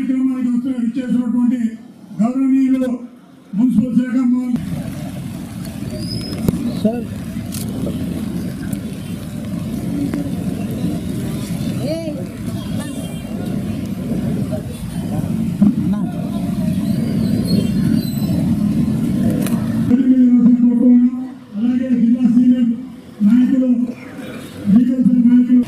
కార్యక్రమానికి వస్తున్న ఇచ్చేసినటువంటి గౌరవనీయులు మున్సిపల్ శాఖ మంత్రి అలాగే జిల్లా సీనియర్ నాయకులు లీగల్ సెల్ నాయకులు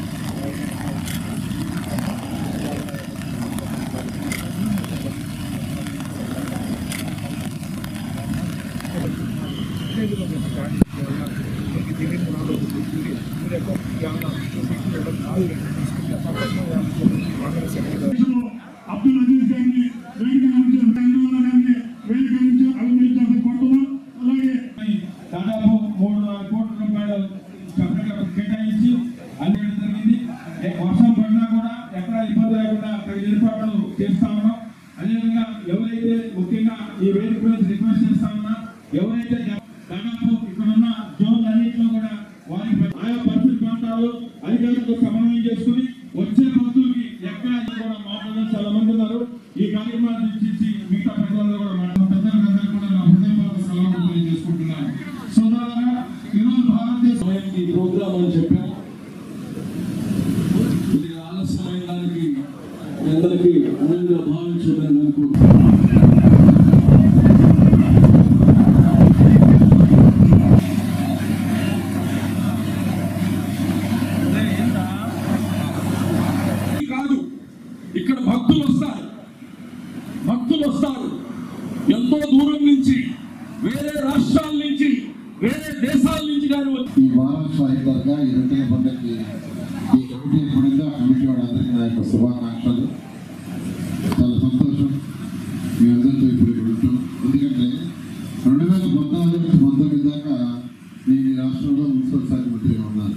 అబ్దుల్ అజీజ్ గారిని వేదిక నుంచి రంగనాథ్ గారిని వేదిక నుంచి అలంకరించాల్సి కోరుతున్నాం అలాగే దాదాపు మూడు నాలుగు కోట్ల రూపాయలు కర్ణాటక కేటాయించి అందించడం జరిగింది ఏ వర్షం పడినా కూడా ఎక్కడ ఇబ్బంది లేకుండా తగిన ఏర్పాట్లు చేస్తా ఉన్నాం అదేవిధంగా ఎవరైతే ముఖ్యంగా ఈ వేదిక గురించి రిక్వెస్ట్ చేస్తా ఉన్నా ఎవరైతే జ- దాదాపు ఇక్కడ ఉన్న జోన్లు అన్నింటిలో కూడా వారికి ఆయా పరిస్థితి ప్రాంతాలు అధికారులతో సమన్వయం చేసుకుని వచ్చే భక్తులకి ఎక్కడ కూడా మాట్లాడడం చాలా మంది ఉన్నారు ఈ కార్యక్రమాన్ని వీక్షించి మిగతా ప్రజలందరూ కూడా మాట్లాడుతున్నారు పెద్దలందరూ కూడా నా హృదయపూర్వక సెలవులు తెలియజేసుకుంటున్నాను సోదరులారా ఈరోజు భారతదేశ సమయానికి ఈ ప్రోగ్రామ్ అని చెప్పాను ఇది ఆలస్యమైన దానికి మీ అందరికీ అనంగా భావించదని అనుకుంటున్నాను కాదు ఇక్కడ భక్తులు వస్తారు భక్తులు వస్తారు ఎంతో దూరం నుంచి వేరే రాష్ట్రాల నుంచి వేరే దేశాల నుంచి కానీ వచ్చి ఈ వారం సాయంత్రంగా ఈ రొట్టెల పండుగకి ఈ కమిటీ ఏర్పడిందో ఆ కమిటీ వాళ్ళందరికీ నా యొక్క శుభాకాంక్షలు చాలా సంతోషం మీ అందరితో ఇప్పుడు ఇక్కడ ఉంటాం ఎందుకంటే రెండు వేల పద్నాలుగు నుంచి పంతొమ్మిది దాకా నేను ఈ రాష్ట్రంలో మున్సిపల్ శాఖ మంత్రిగా ఉన్నాను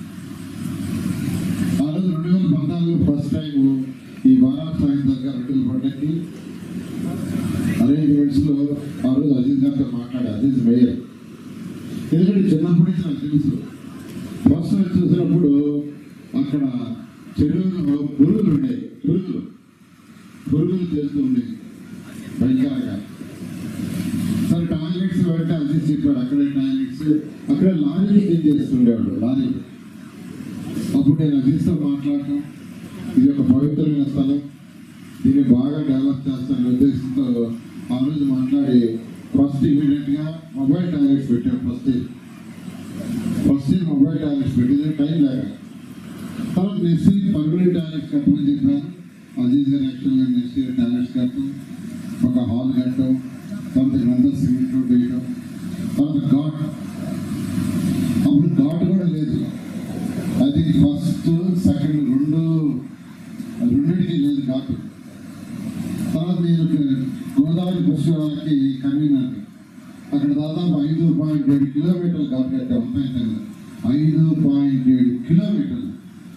ఆ రోజు రెండు వేల పద్నాలుగు ఫస్ట్ టైం ఈ వారం సాయంత్రంగా రొట్టెల పండుగకి అరేంజ్మెంట్స్ లో ఆ రోజు అజీజ్ గారితో మాట్లాడా అజీజ్ మేయర్ ఎందుకంటే చిన్నప్పటి నుంచి నాకు తెలుసు ఫస్ట్ నేను చూసినప్పుడు అక్కడ చెరువులో పురుగులు ఉండేవి పురుగులు పురుగులు తెలుస్తూ ఉండేవి భయంకరంగా సరే టాయిలెట్స్ వెంట అది చెప్పాడు అక్కడే టాయిలెట్స్ అక్కడ లారీలు క్లీన్ చేస్తుండేవాడు లారీ అప్పుడు నేను అజీజ్తో మాట్లాడటం ఇది ఒక పవిత్రమైన స్థలం దీన్ని బాగా డెవలప్ చేస్తాను ఉద్దేశంతో ఆ రోజు మాట్లాడి ఫస్ట్ ఇమీడియట్ గా మొబైల్ టాయిలెట్స్ పెట్టాం ఫస్ట్ ఫస్ట్ మొబైల్ టాయిలెట్స్ పెట్టింది టైం లేక తర్వాత నెక్స్ట్ పర్మనెంట్ టాయిలెట్స్ కట్టమని చెప్పాను అజీజ్ గారు యాక్చువల్గా నెక్స్ట్ ఇయర్ టాయిలెట్స్ కట్టడం ఒక హాల్ కట్టడం తర్వాత ఇక్కడంతా సిమెంట్ రోడ్ వేయడం తర్వాత ఘాట్ అప్పుడు ఘాట్ కూడా లేదు అది ఫస్ట్ సెకండ్ రెండు రెండింటికి లేదు ఘాట్ తర్వాత నేను గోదావరి పుష్కరాలకి కన్వీనర్ అక్కడ దాదాపు ఐదు పాయింట్ ఏడు కిలోమీటర్లు ఘాట్ కట్టాం మొత్తం ఐదు పాయింట్ ఏడు కిలోమీటర్లు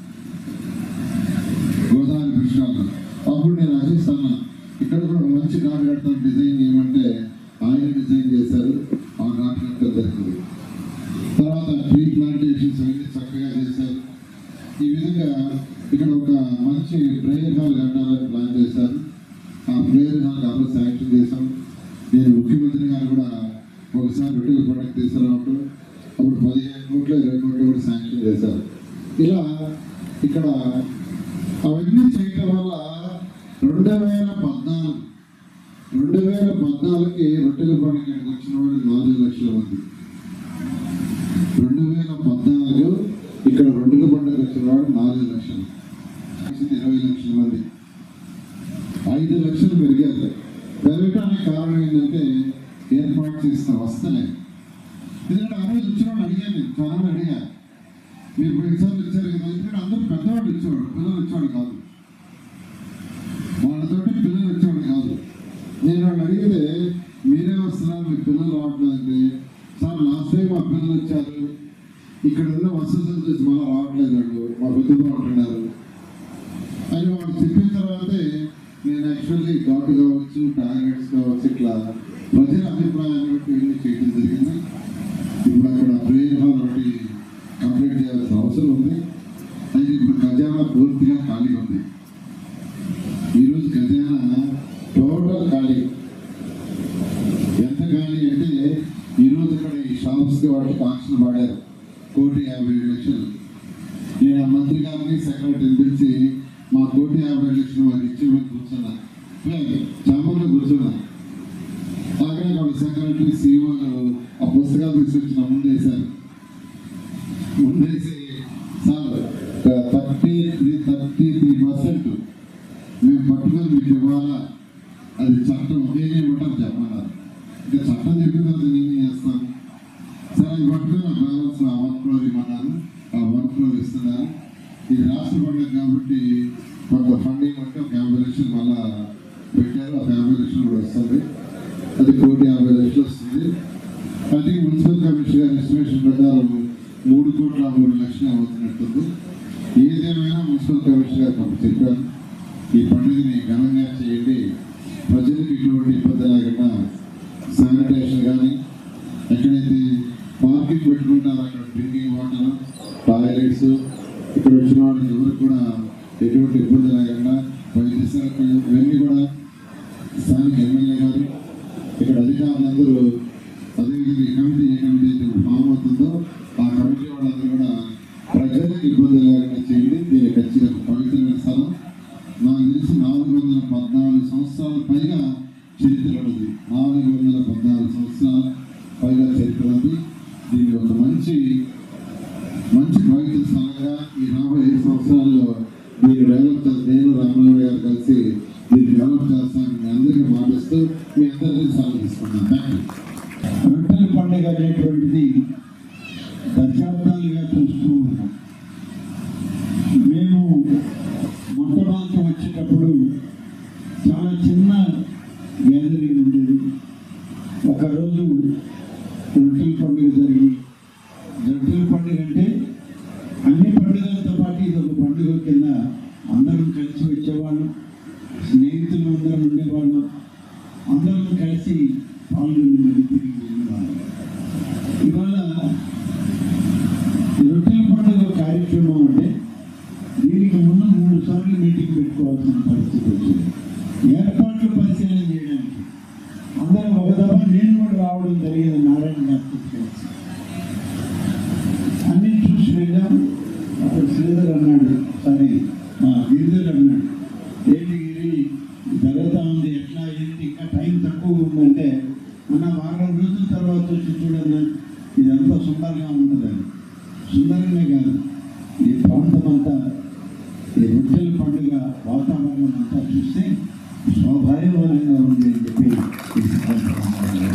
గోదావరి పుష్కరాలు అప్పుడు నేను ఆశిస్తాను ఇక్కడ కూడా ఒక మంచి ఘాట్ కడతాను డిజైన్ చేయమంటే ఆయన డిజైన్ చేశారు ఆ ఘాట్ కట్టడం జరిగింది తర్వాత ట్రీ ప్లాంటేషన్స్ అన్ని చక్కగా చేశారు ఈ విధంగా ఇక్కడ ఒక మంచి ప్రేయర్ హాల్ కట్టాలని ప్లాన్ చేశారు ఆ ప్రేయర్ హాల్ అప్పుడు శాంక్షన్ చేశాం నేను ముఖ్యమంత్రి గారు కూడా ఒకసారి రొట్టెల పండుగ తీసుకురావడం అప్పుడు పదిహేను కోట్లు ఇరవై కోట్లు కూడా శాంక్షన్ చేశారు ఇలా ఇక్కడ అవన్నీ చేయటం వల్ల రెండు వేల పద్నాలుగు రెండు వేల పద్నాలుగుకి రొట్టెల పండుగ వచ్చిన వాళ్ళు నాలుగు లక్షల మంది రెండు వేల పద్నాలుగు ఇక్కడ రొట్టెల పండుగ వచ్చిన వాడు నాలుగు లక్షలు వచ్చింది ఇరవై లక్షల మంది ఐదు లక్షలు పెరిగారు పెరగడానికి కారణం ఏంటంటే ఏర్పాటు చేసిన వస్తలే ఎందుకంటే ఆ రోజు వచ్చినవాడు అడిగాను నేను చాలా మంది అడిగా మీరు పోయినసార్లు ఇచ్చారు కదా ఎందుకంటే అందరూ పెద్దవాళ్ళు ఇచ్చేవాడు పిల్లలు ఇచ్చేవాడు కాదు వాళ్ళతోటి పిల్లలు ఇచ్చేవాడు కాదు నేను వాళ్ళు అడిగితే మీరే వస్తున్నారు మీ పిల్లలు రావట్లేదంటే సార్ లాస్ట్ టైం మా పిల్లలు వచ్చారు ఇక్కడ ఉన్న వసతులు చూసి మళ్ళీ రావట్లేదు వాళ్ళు మా బుద్ధులు ఉంటున్నారు అని వాళ్ళు చెప్పిన తర్వాతే నేను యాక్చువల్లీ ఘాటు కావచ్చు టాయిలెట్స్ కావచ్చు ఇట్లా ప్రజల అభిప్రాయాన్ని బట్టి ఇవన్నీ చేయడం జరిగింది ఇప్పుడు అక్కడ ప్రేయర్ హాల్ ఒకటి కంప్లీట్ చేయాల్సిన అవసరం ఉంది అయితే ఇప్పుడు ఖజానా పూర్తిగా ఖాళీ ఉంది ఈరోజు ఖజానా ఖాళీ ఎంత ఖాళీ అంటే ఈరోజు ఇక్కడ ఈ షాప్స్కి వాటికి ఆక్షన్ పాడారు కోటి యాభై లక్షలు నేను ఆ మంత్రి గారిని సెక్రటరీని పిలిచి మా కోటి యాభై లక్షలు వారికి ఇచ్చి మేము కూర్చున్నా చాంబర్లో కూర్చున్నా అలాగే వాళ్ళ సెక్రటరీ సీఓలు ఆ పుస్తకాలు తీసుకొచ్చిన ముందేశారు ముందేసి sir thirty three thirty three percent మేము పట్టుకొని మీకు ఇవ్వాలా అది చట్టం ఏమంటారు చెప్పమన్నారు ఇంకా చట్టం చెప్పిన తర్వాత నేనే చేస్తాను సరే అది పట్టుకొని ఆ బ్యాలెన్స్ ఆ వర్క్ ఫ్లోర్ ఇవ్వమన్నారు ఆ వర్క్ ఫ్లోర్ ఇస్తున్నారు ఇది రాష్ట్ర పండుగ కాబట్టి కొంత ఫండింగ్ ఉంటే ఒక యాభై లక్షలు మళ్ళా పెట్టారు ఒక యాభై లక్షలు కూడా వస్తుంది అది కోటి యాభై లక్షలు వస్తుంది అది మున్సిపల్ కమిషనర్ గారి ఎస్టిమేషన్ ప్రకారం మూడు కోట్ల మూడు లక్షలు అవుతున్నట్టుంది ఏదేమైనా మున్సిపల్ కమిషనర్ గారు మాకు చెప్పారు ఈ పండుగని ఘనంగా చేయండి ప్రజలకు ఎటువంటి ఇబ్బంది లేకుండా శానిటేషన్ కానీ ఎక్కడైతే పార్కింగ్ పెట్టుకుంటారో అక్కడ డ్రింకింగ్ వాటర్ టాయిలెట్స్ ఇక్కడ వచ్చిన వాళ్ళకి ఎవరికి కూడా ఎటువంటి ఇబ్బంది లేకుండా వైద్య సౌకర్యం ఇవన్నీ కూడా స్థానిక ఎమ్మెల్యే గారు ఇక్కడ అధికారులందరూ అదేవిధంగా ఈ కమిటీ ఏ కమిటీ అయితే ఫామ్ అవుతుందో ఆ కమిటీ వాళ్ళందరూ కూడా ప్రజలకు ఇబ్బంది లేకుండా చేయండి దీని ఖచ్చితంగా పవిత్రమైన స్థలం నాకు తెలిసి నాలుగు వందల పద్నాలుగు సంవత్సరాల పైగా చరిత్ర ఉన్నది నాలుగు వందల పద్నాలుగు సంవత్సరాల పైగా చరిత్ర ఉంది దీని ఒక మంచి మంచి పవిత్ర స్థలంగా ఈ నలభై ఐదు సంవత్సరాల్లో మీరు డెవలప్ చేస్తారు నేను రామరావు గారు కలిసి దీన్ని డెవలప్ చేస్తాను మీ అందరికీ మాటిస్తూ మీ అందరికీ సెలవు తీసుకున్నాను థ్యాంక్ యూ రొట్టెల పండుగ అనేటువంటిది దశాబ్దాలుగా చూస్తూ ఉన్నాం మేము మొట్టమొదటి వచ్చేటప్పుడు చాలా చిన్న గ్యాదరింగ్ ఉండేది ఒకరోజు రొట్టెల పండుగ జరిగి రొట్టెల పండుగ అంటే అన్ని పండుగలతో పాటు ఇది ఒక పండుగ కింద అందరం కలిసి వచ్చేవాళ్ళం స్నేహితులు అందరం ఉండేవాళ్ళం అందరం కలిసి పాల్గొని మరి తిరిగి వెళ్ళేవాళ్ళం ఇవాళ ఈ రొట్టెల పండుగ కార్యక్రమం అంటే దీనికి ముందు మూడు సార్లు మీటింగ్ పెట్టుకోవాల్సిన పరిస్థితి వచ్చింది ఏర్పాట్లు పరిశీలన చేయడానికి అందరం ఒక దఫా నేను కూడా రావడం జరిగింది నారాయణ గారితో కలిసి అన్ని చూసి వెళ్ళాం అప్పుడు శ్రీధర్ అన్నాడు సారీ మా గిరిధర్ అన్నాడు ఏంటి గిరి జరుగుతా ఉంది ఎట్లా ఏంటి ఇంకా టైం తక్కువ ఉందంటే మన వారం రోజుల తర్వాత వచ్చి చూడన్నా ఇదంతా సుందరంగా ఉంటుందని సుందరంగా కాదు ఈ ప్రాంతం అంతా ఈ రొట్టెల పండుగ వాతావరణం అంతా చూస్తే స్వాభావికంగా ఉంది అని చెప్పి ఈ సందర్భంగా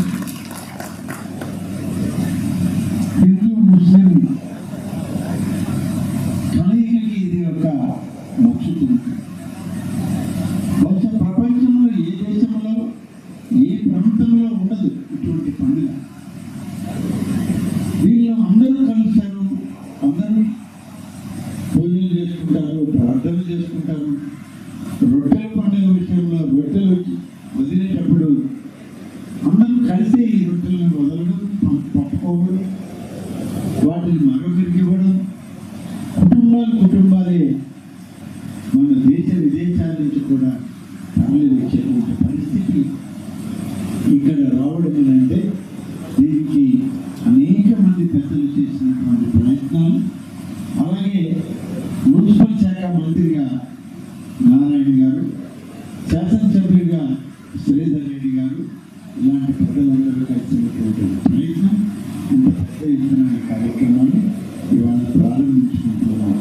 హిందూ ముస్లిం కలయికకి ఇది ఒక నచ్చుతుంది బహుశా ప్రపంచంలో ఏ దేశంలో ఏ ప్రాంతంలో ఉండదు ఇటువంటి పండుగ వీళ్ళు అందరూ కలుస్తారు అందరూ పూజలు చేసుకుంటారు ప్రార్థన చేసుకుంటారు రొట్టెల పండుగ విషయంలో రొట్టెలు వదిలేటప్పుడు అందరూ కలిసి ఈ రొట్టెలను వదలడం ప- పట్టుకోవడం వాటిని మరొకరికి ఇవ్వడం కుటుంబాలు కుటుంబాలే మన దేశ విదేశాల నుంచి కూడా తరలి వచ్చేటువంటి పరిస్థితి ఇక్కడ రావడం అంటే దీనికి అనేక మంది పెద్దలు చేసినటువంటి ప్రయత్నాలు అలాగే మున్సిపల్ శాఖ మంత్రిగా నారాయణ గారు శాసనసభ్యుడిగా శ్రీధర్ రెడ్డి గారు ఇలాంటి పెద్దలందరూ కలిసినటువంటి ప్రయత్నం ఇంత పెద్ద ఎత్తున ఈ కార్యక్రమాన్ని ఇవాళ ప్రారంభించుకుంటున్నాం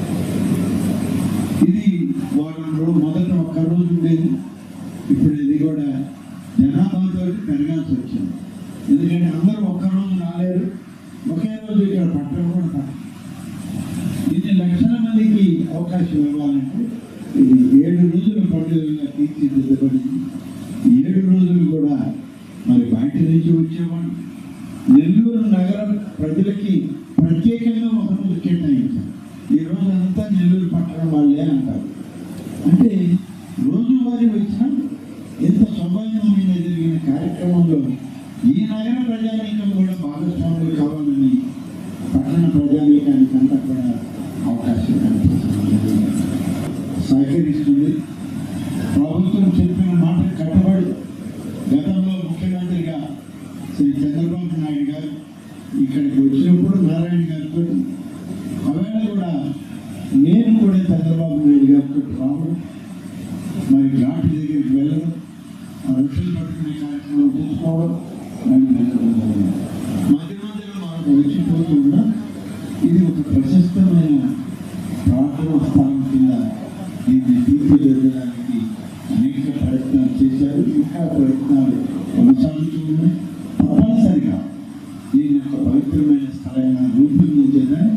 ఇది వారం రోజు మొదట ఒక్క రోజు ఉండేది ఇప్పుడు ఇది కూడా జనాభాతో పెరగాల్సి వచ్చింది ఎందుకంటే అందరూ ఒక్క రోజు రాలేరు ఒకే రోజు ఇక్కడ పట్టడం కూడా పట్టదు ఇన్ని లక్షల మందికి అవకాశం ఇవ్వాలంటే ఇది ఏడు రోజుల పండుగగా తీర్చిదిద్దబడింది ఈ ఏడు రోజులు కూడా మరి బయట నుంచి వచ్చేవాడు నెల్లూరు నగర ప్రజలకి ప్రత్యేకంగా ఒక రోజు కేటాయించారు ఈ రోజు అంతా నెల్లూరు పట్టణం వాళ్ళే అంటారు అంటే రోజువారీ వచ్చిన ఎంత స్వభావమైన జరిగిన కార్యక్రమంలో ఈ నగర ప్రజానీకం కూడా భాగస్వాములు కావాలని పట్టణ ప్రజానీకానికి అంతా కూడా అవకాశం కల్పిస్తుంది సహకరిస్తుంది ప్రభుత్వం చెప్పిన మాట కట్టుబడి శ్రీ చంద్రబాబు నాయుడు గారు ఇక్కడికి వచ్చినప్పుడు నారాయణ గారితో ఆవేళ కూడా నేను కూడా చంద్రబాబు నాయుడు గారితో రావడం మరి ఘాటి దగ్గరికి వెళ్ళడం ఆ రక్షణ పట్టుకునే కార్యక్రమం చేసుకోవడం మరి వెళ్ళడం జరిగింది. మధ్య మధ్యలో మనకు వచ్చిపోతూ ఉన్నా ఇది ఒక ప్రశస్తమైన ప్రార్థన స్థానం కింద దీన్ని తీర్చిదిద్దడానికి అనేక ప్రయత్నాలు చేశారు ఇంకా ప్రయత్నాలు కొనసాగుతూ ఉన్నాయి తప్పనిసరిగా దీని యొక్క పవిత్రమైన స్థలంగా రూపొందించేదని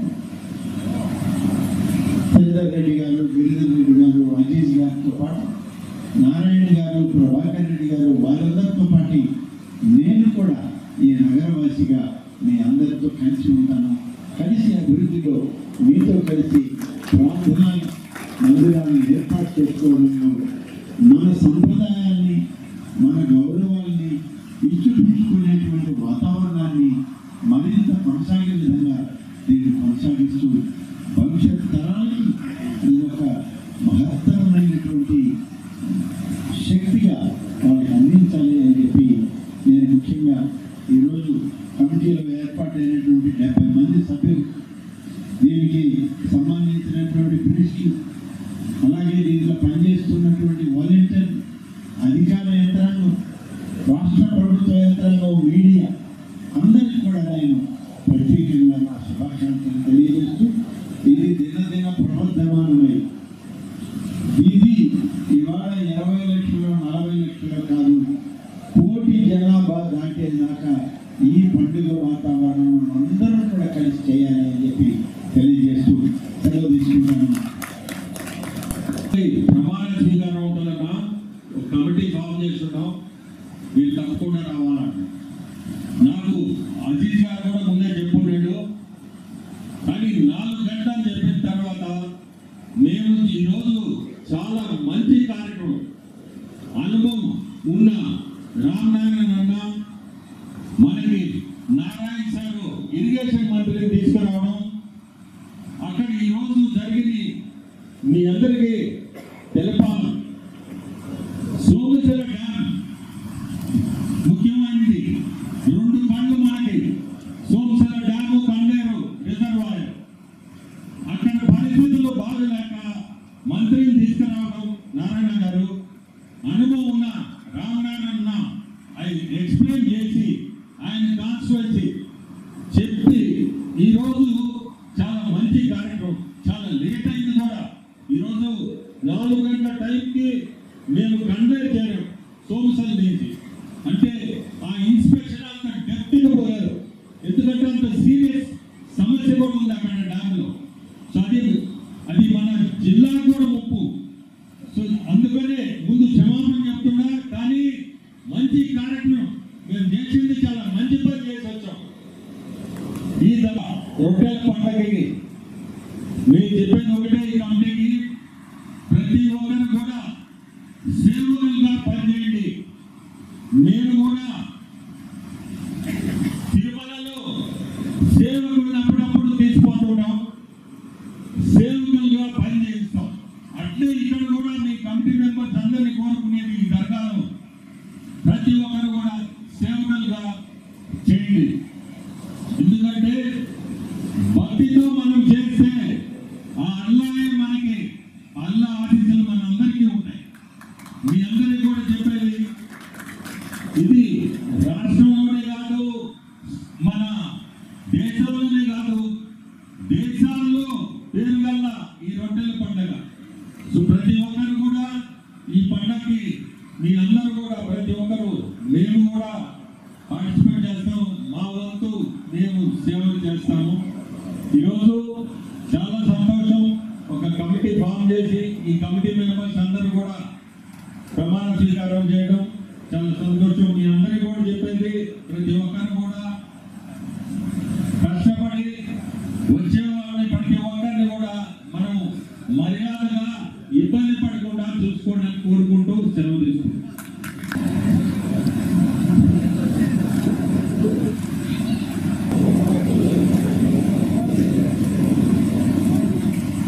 చంద్ర రెడ్డి గారు గిరిధర్ రెడ్డి గారు అజీజ్ గారితో పాటు నారాయణ గారు ప్రభాకర్ రెడ్డి గారు వారందరితో పాటు నేను కూడా ఈ నగరవాసిగా మీ అందరితో కలిసి ఉంటాను కలిసి అభివృద్ధిలో మీతో కలిసి ప్రార్థన మందిరాన్ని ఏర్పాటు చేసుకోవడంలో మన సంప్రదాయాన్ని మన గౌరవాల్ని ఇచ్చిపుచ్చుకునేటువంటి వాతావరణాన్ని మరింత కొనసాగే విధంగా దీన్ని కొనసాగిస్తూ భవిష్యత్ తరాలకి ఇది ఒక మహత్తరమైనటువంటి శక్తిగా వాళ్ళకి అందించాలి అని చెప్పి నేను ముఖ్యంగా ఈరోజు కమిటీలో ఏర్పాటైనటువంటి డెబ్బై మంది సభ్యులు దీనికి సంబంధించినటువంటి ప్రిన్స్లు అలాగే దీంట్లో పనిచేస్తున్నటువంటి వాలంటీర్ అధికార యంత్రాంగం రాష్ట్ర ప్రభుత్వ యంత్రాంగం మీడియా అందరికీ కూడా నేను ప్రత్యేకంగా నా శుభాకాంక్షలు తెలియజేస్తూ ఇది దినదిన ప్రవర్ధమానమై ఇది ఇవాళ ఇరవై లక్షలు నలభై లక్షలు కాదు కోటి జనాభా దాటేదాకా ఈ పండుగ వాతావరణం అందరూ కూడా కలిసి చేయాలి అని చెప్పి తెలియజేస్తూ సెలవు తీసుకుంటాను ప్రమాణ స్వీకారం అవుతుందన్నా ఒక కమిటీ ఫామ్ చేస్తున్నాం వీళ్ళు తప్పకుండా రావాలన్న నాకు అజీజ్ గారు కూడా ముందే చెప్పున్నాడు కానీ నాలుగు గంటలు చెప్పిన తర్వాత నేను ఈరోజు చాలా మంచి కార్యక్రమం అనుభవం ఉన్న రామనారాయణ అన్న మనకి నారాయణ సారు ఇరిగేషన్ మంత్రిని తీసుకురావడం అక్కడ ఈరోజు జరిగింది మీ అందరికీ తెలపాలి సోమశిల డ్యామ్ ముఖ్యమైనది రెండు పండ్లు మనకి సోమశిల డ్యాము కండేరు రిజర్వాయర్ అక్కడ పరిస్థితులు బాగలేక మంత్రిని తీసుకురావడం నారాయణ గారు అనుభవం ఉన్న రామనారాయణ అది ఎక్స్ప్లెయిన్ చేసి ఆయన కాన్స్టిట్యున్సీ చెప్పి ఈరోజు చాలా మంచి కార్యక్రమం చాలా లేట్ అయింది కూడా ఈరోజు నాలుగు గంటల టైంకి మేము కన్వే చేరాం సోమసల్ నుంచి అంటే ఆ ఇన్స్పెక్షన్ అంత డెప్త్గా పోయారు ఎందుకంటే అంత సీరియస్ సమస్య కూడా ఉంది అక్కడ డ్యామ్లో సో అది అది మన జిల్లా కూడా ముప్పు సో అందుకనే ముందు క్షమాపణ చెప్తున్నా కానీ మంచి కార్యక్రమం మేము చేసింది చాలా మంచి పని చేసి వచ్చాం ఈ దళ రొట్టెల పండగకి మేము చెప్పేది ఒకటే ఈ కమిటీకి ప్రతి ఒక్కరు కూడా సేవకులుగా పనిచేయండి నేను కూడా తిరుమలలో సేవకులను అప్పుడప్పుడు తీసుకుంటున్నాం సేవకులుగా పనిచేస్తాం అట్లే ఇక్కడ కూడా మీ కమిటీ మెంబర్స్ అందరినీ కోరుకునేది ఈ దర్గాలో ప్రతి ఒక్కరు కూడా సేవకులుగా చేయండి ఎందుకంటే భక్తితో మనం చేస్తే ఆ అల్లాయే మనకి అల్లా ఆశీస్సులు మన అందరికీ ఉంటాయి మీ అందరికీ కూడా చెప్పేది ఇది రాష్ట్రంలోనే కాదు మన దేశంలోనే కాదు దేశాల్లో పేరు గల్ల ఈ రొట్టెల పండుగ సో ప్రతి ఒక్కరు కూడా ఈ పండగకి మీ అందరూ కూడా ప్రతి ఒక్కరు మేము కూడా పార్టిసిపేట్ చేస్తాం మా వంతు మేము సేవలు చేస్తాము ఈరోజు చాలా సంతోషం ఒక కమిటీ ఫామ్ చేసి ఈ కమిటీ మెంబర్స్ అందరూ కూడా ప్రమాణ స్వీకారం చేయడం చాలా సంతోషం మీ అందరికీ కూడా చెప్పేది ప్రతి ఒక్కరు కూడా కష్టపడి వచ్చే వాళ్ళని ప్రతి ఒక్కరిని కూడా మనం మర్యాదగా ఇబ్బంది పడకుండా చూసుకోవడానికి కోరుకుంటూ సెలవు తీసుకుంటాం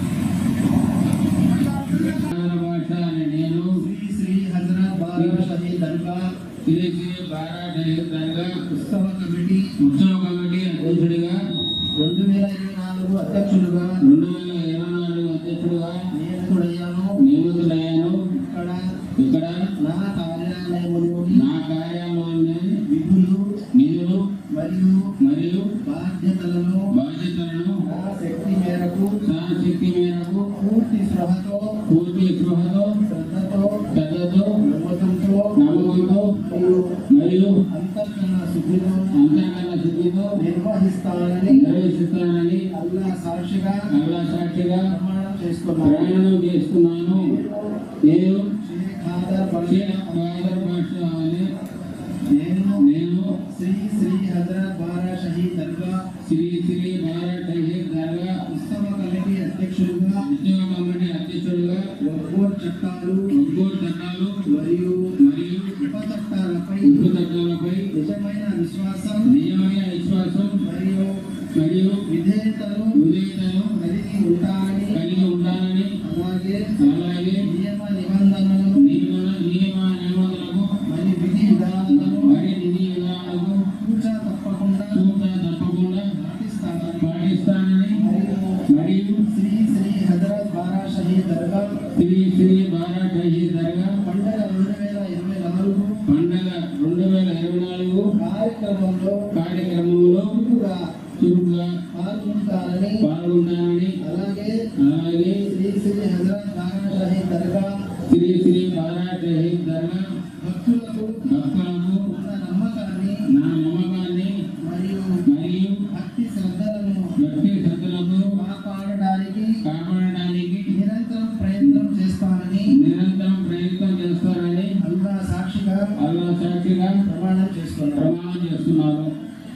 భాష అనే నేను శ్రీ శ్రీ హజరత్ బాలా షహీద్ దర్గా శ్రీ శ్రీ బారా షహీద్ దర్గా ఉత్సవ కమిటీ ఉత్సవ కమిటీ అధ్యక్షుడిగా రెండు వేల ఇరవై నాలుగు అధ్యక్షులుగా రెండు వేల ఇరవై నాలుగు అధ్యక్షుడిగా నియమితుడయ్యాను నియమితుడయ్యాను ఇక్కడ ఇక్కడ నా కార్యాలయంలోని నా కార్యాలయంలోని విధులు నిధులు మరియు మరియు బాధ్యతలను బాధ్యతలను నా శక్తి మేరకు సాశక్తి మేరకు పూర్తి స్పృహతో పూర్తి గృహతో శ్రద్ధతో శ్రద్ధతో నమ్మకంతో నమ్మకంతో మరియు మరియు అంతర్కరణ శుద్ధితో అంతర్గత శుద్ధితో నిర్వహిస్తానని నిర్వహిస్తానని అల్లా సాక్షిగా అల్లా సాక్షిగా ప్రమాణం చేస్తున్నాను ప్రయాణం చేస్తున్నాను నేను షేక్ ఖాదర్ షేక్ బషీర్ ఖాదర్ బాషా అనే నేను నేను శ్రీ శ్రీ హజరత్ బారా షహీద్ దర్గా శ్రీ శ్రీ భారత్ షహీద్ దర్గా ఉత్సవ కమిటీ అధ్యక్షుడిగా ఉద్యోగ కమిటీ అధ్యక్షుడిగా ఒక్కోరు చట్టాలు ఒంగోలు చట్టాలు మరియు మరియు ఉప చట్టాలపై ఉప్పు చట్టాలపై నిజమైన విశ్వాసం నిజమైన విశ్వాసం మరియు మరియు విధేయతను విధేయతను కలిగి ఉంటానని కలిగి ఉండాలని అలాగే అలాగే నియమ నిబంధనలను నియమ నియమ నిబంధనలకు మరియు విధి విధానాలను మరి విధి విధానాలకు కూర్చా తప్పకుండా చూత తప్పకుండా పాటిస్తానని పాటిస్తానని మరియు మరియు శ్రీ శ్రీ హజరత్ బారా షహీద్ దర్గా శ్రీ శ్రీ భారత్ షహీద్ దర్గా పండుగ రెండు వేల ఇరవై నాలుగు పండగ రెండు వేల ఇరవై నాలుగు కార్యక్రమంలో కార్యక్రమంలో చురుకుగా చురుగ్గా పాల్గొంటానని పాల్గొంటానని అలాగే అలాగే శ్రీ శ్రీ హజరత్ బారా షహీద్ దర్గా శ్రీ శ్రీ భారత్ షహీద్ దర్గా భక్తులకు భక్తులకు ఉన్న నమ్మకాన్ని నా నమ్మకాన్ని మరియు మరియు భక్తి శ్రద్ధలను భక్తి శ్రద్ధలకు కాపాడడానికి కాపాడడానికి నిరంతరం ప్రయత్నం చేస్తానని నిరంతరం ప్రయత్నం చేస్తారని అల్లా సాక్షిగా అల్లా సాక్షిగా ప్రమాణం చేస్తున్నాను ప్రమాణం చేస్తున్నారు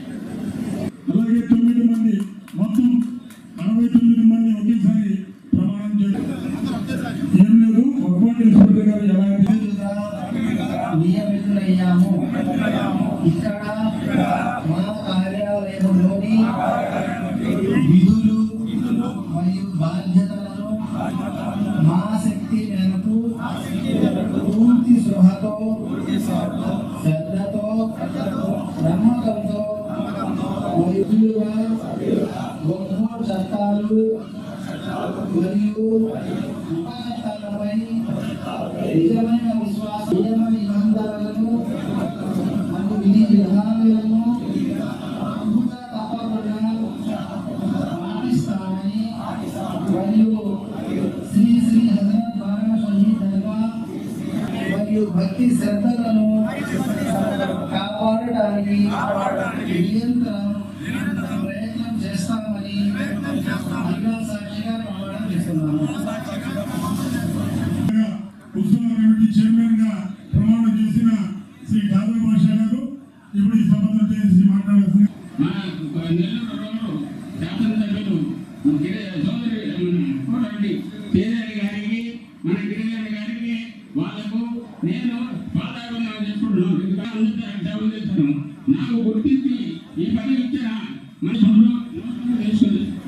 అలాగే తొమ్మిది మంది మొత్తం అరవై తొమ్మిది మంది ఒకేసారి ప్రమాణం చేశారు ఏం లేదు ఒక్కోటి ఇన్స్పెక్టర్ గారు ఎలా అయితే నియమితులయ్యాము ఇక్కడ మా కార్యాలయంలోని విధులు మరియు బాధ్యతలను మా శక్తి మేరకు పూర్తి స్పృహతో శ్రద్ధతో నమ్మకంతో వైద్యులుగా గొప్ప చట్టాలు మరియు ఉపచట్టాలపై నిజమైన విశ్వాస నియమ నిబంధనలను మరియు విధి విధానాలను తప్పకుండా తప్పకుండా పాటిస్తామని మరియు శ్రీ శ్రీ హజరత్ బారా షహీద్ దర్గా మరియు భక్తి శ్రద్ధలను కాపాడటానికి నిరంతరం ప్రయత్నం చేస్తామని అల్లా సాక్షిగా ప్రమాణం చేస్తున్నాను ఉత్సవ కమిటీ చైర్మన్ గా ప్రమాణం చేసిన శ్రీ కాదర్ భాషా గారు ఇప్పుడు ఈ సభలో చేసి మాట్లాడాల్సింది మా నెల్లూరు రోడ్డు శాసనసభ్యులు గిరి సోదరి కోటండి కేదారి గారికి మన గిరిగారి గారికి వాళ్ళకు నేను పాదాభివందనం చేసుకుంటున్నాను ఇంకా అందరికీ సేవలు చేస్తాను నాకు గుర్తించి ఈ పని ఇచ్చిన మన చేసుకుని